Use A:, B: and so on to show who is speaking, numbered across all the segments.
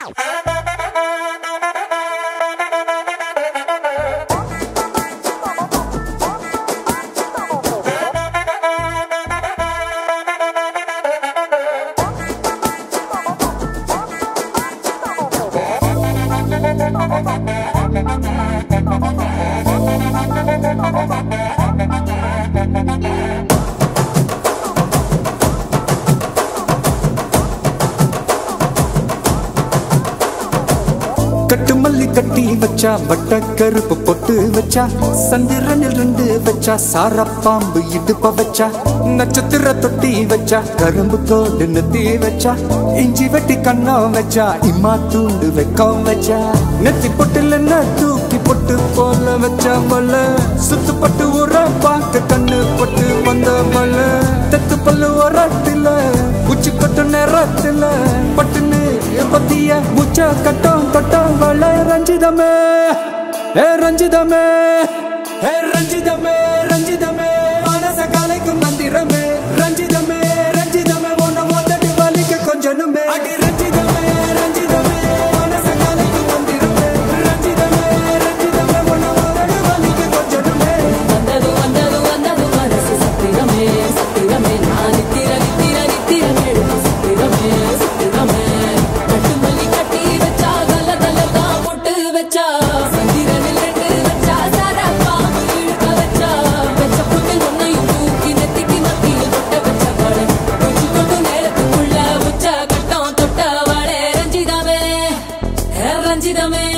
A: கட்டு மல்லி கட்டி வச்சா வட்ட கருப்பு பொட்டு வச்சா சந்திரனில் ரெண்டு வச்சா சார பாம்பு இடுப்ப வச்சா நட்சத்திர தொட்டி வச்சா கரும்பு தோடு நெத்தி வச்சா இஞ்சி வெட்டி கண்ணம் வச்சா இம்மா தூண்டு வெக்கம் வச்சா நெத்தி பொட்டுல தூக்கி பொட்டு போல வச்சா மல சுத்து பட்டு உர பார்க்க கண்ணு பொட்டு வந்த மல தெத்து பல்லு உரத்துல உச்சி கொட்டு நேரத்துல பட்டுன்னு பத்திய முச்ச கட்டம் கட்டம் வள ரஞ்சிதமே ஏ ரஞ்சிதமே ஏ ரஞ்சிதமே ரஞ்சிதமே மனச கலைக்கும் மந்திரமே ரஞ்சிதமே ரஞ்சிதமே உன்னை ஓதடி வலிக்க கொஞ்சனுமே அடி ரஞ்சிதமே ரஞ்சிதமே மனச கலைக்கும் மந்திரமே ரஞ்சிதமே ரஞ்சிதமே உன்னை ஓதடி வலிக்க கொஞ்சனுமே
B: வந்தது வந்தது வந்தது மனசு சத்திரமே சத்திரமே நான் நித்திர நித்திர நித்திர கேடு சத்திரமே சத்திரமே கட்டு மல்லி கட்டி வச்சா கல கலக்கா பொட்டு வச்சா சந்திரனில் ரெண்டு வச்சா சாரா பாம்பு இழுக்க வச்சா வெச்ச புட்டில் ஒன்னையும் தூக்கி நெத்திக்கு மத்தியில் தொட்ட வச்ச வாழை கொஞ்சு கொண்டு நேரத்துக்குள்ள உச்ச கட்டம் தொட்ட வாழை ரஞ்சிதமே ஏ ரஞ்சிதமே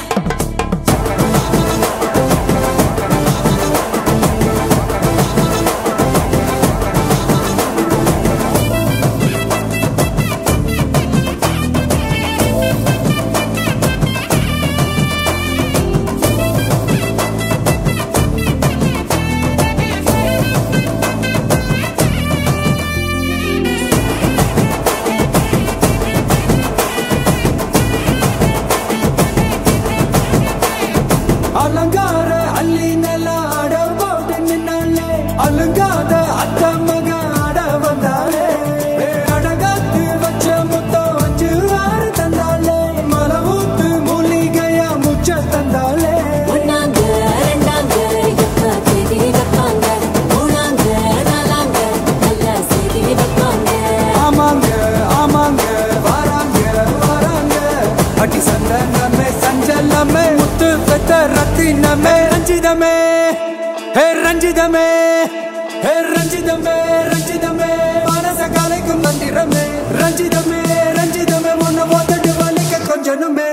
A: அலங்கார அள்ளி நில ஆட போட்டு நின்னாலே அலங்காத அத்த மக ஆட வந்தாலே ஏ, அடகாத்து வச்ச முத்தம் வச்சு ஆறு தந்தாலே மலை ஊத்து மூலிகையா முச்ச தந்தாலே
B: ஒன்னாங்க ரெண்டாங்க எப்ப தேதி வைப்பாங்க மூணாங்க நாலாங்க நல்ல செய்தி வைப்பாங்க
A: ஆமாங்க ஆமாங்க வராங்க வராங்க அடி சந்தனமே சஞ்சலமே முத்து பெத்த ரத்தினமே ரஞ்சிதமே ஹே ரஞ்சிதமே ஹே ரஞ்சிதமே ரஞ்சிதமே மனச கலைக்கும் மந்திரமே ரஞ்சிதமே ரஞ்சிதமே உன்னை ஓதட்டு வலிக்க கொஞ்சனுமே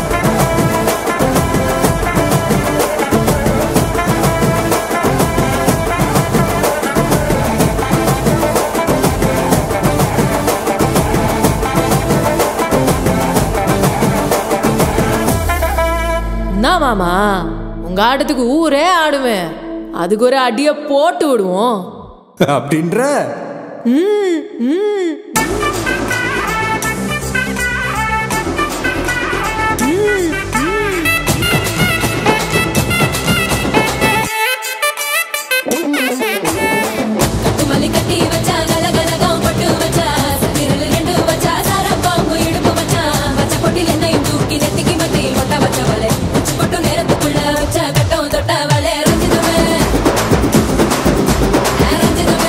B: என்ன மாமா உங்க ஆட்டத்துக்கு ஊரே ஆடுவேன் அதுக்கு ஒரு அடிய போட்டு விடுவோம்
A: அப்படின்ற
B: கட்டுமல்லி கட்டி வச்சா கலகலகம் பட்டு வச்சா சத்திரல் ரெண்டு வச்சா சார பாம்பு இடுப்பு வச்சா வச்ச பொட்டில் என்னையும் தூக்கி நெத்திக்கு மத்தியில் ஒட்ட வச்ச வலை உச்சி பொட்டு நேரத்துக்குள்ள வச்ச கட்டம் தொட்ட வலை ரஞ்சிதமே ரஞ்சிதமே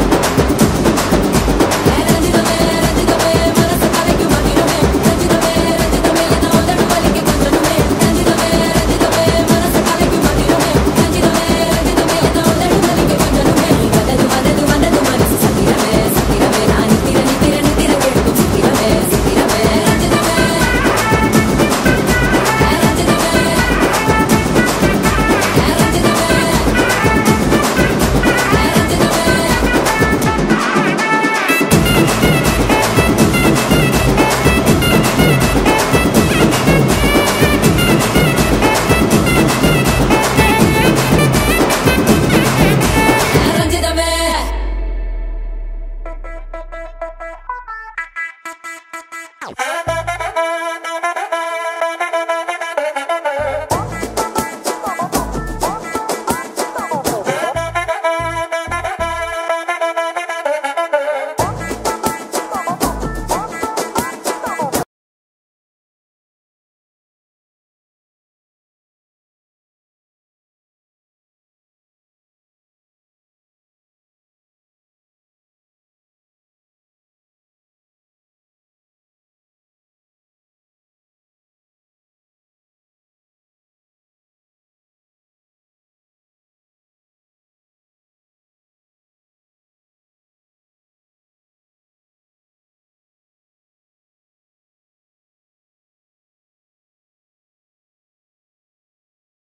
B: ரஞ்சிதமே ரஞ்சிதமே மனசு கலைக்கும் மந்திரமே ரஞ்சிதமே ரஞ்சிதமே என்ன உதடு வலிக்க கொஞ்சமே ரஞ்சிதமே ரஞ்சிதமே மனசு கலைக்கும் மந்திரமே ரஞ்சிதமே ரஞ்சிதமே என்ன உதடு வலிக்க கொஞ்சமே வந்தது வந்தது வந்தது மனசு சத்திரமே சத்திரமே நான் நித்திர நித்திர நித்திர கேட்கும் சத்திரமே சத்திரமே ரஞ்சிதமே ரஞ்சிதமே ரஞ்சிதமே ரஞ்சிதமே ரஞ்சிதமே